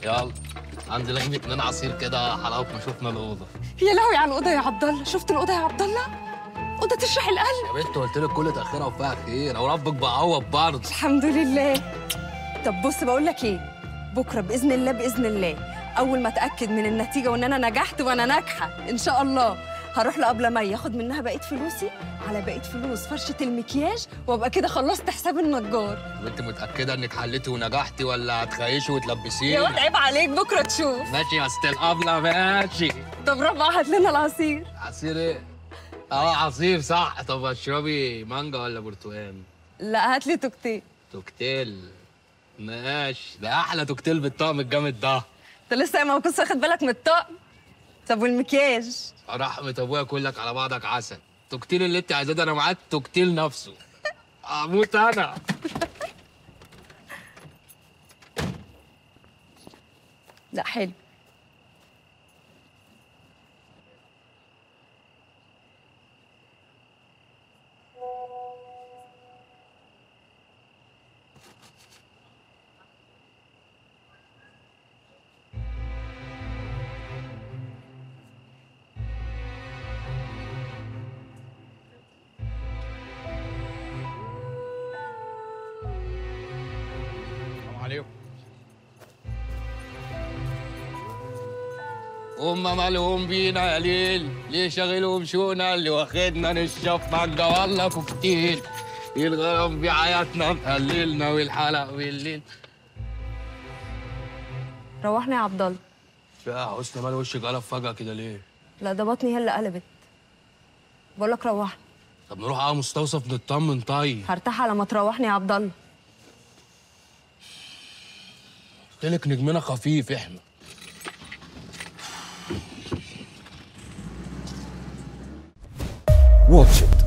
يلا عندي لجنة اتنين عصير كده حلاوة ما شفنا الأوضة يا لهوي على الاوضه يا عبد الله شفت الاوضه يا عبد الله اوضه تشرح القلب يا بنت قلت لك كل تأخيرها وفيها خير أو ربك بعوض برضه الحمد لله طب بص بقول لك ايه بكره باذن الله باذن الله اول ما اتاكد من النتيجه وان انا نجحت وانا ناجحه ان شاء الله هروح لابله مي ياخد منها بقيه فلوسي على بقيه فلوس فرشه المكياج وابقى كده خلصت حساب النجار وأنت متأكدة إنك حليتي ونجحتي ولا هتخيشي يا وتلبسيني؟ واد عيب عليك بكره تشوف ماشي يا ستيل أبلة ماشي طب ربع هات لنا العصير عصير إيه؟ أه عصير صح طب اشربي مانجا ولا برتقال؟ لا هات لي توكتيل توكتيل ماشي ده أحلى توكتيل بالطقم الجامد ده انت لسه ما كنتش واخد بالك من الطقم طب والمكياج رحمة أبويا كلك على بعضك عسل توكتيل اللي أنت عايزاه ده أنا معاك توكتيل نفسه أموت أنا لا حلو السلام عليكم هم مالهم بينا يا ليل ليه شاغلهم شونا اللي واخدنا نشرب مانجا والله كوكتيل الغرام في حياتنا مقللنا والحلق بالليل روحنا يا عبد الله يا حسني مال وشك قلب فجأة كده ليه؟ لا ده بطني هي اللي قلبت بقول لك روحني طب نروح على مستوصف نطمن طيب هرتاح على ما تروحني يا عبد الله قلت لك نجمنا خفيف احنا واتش إت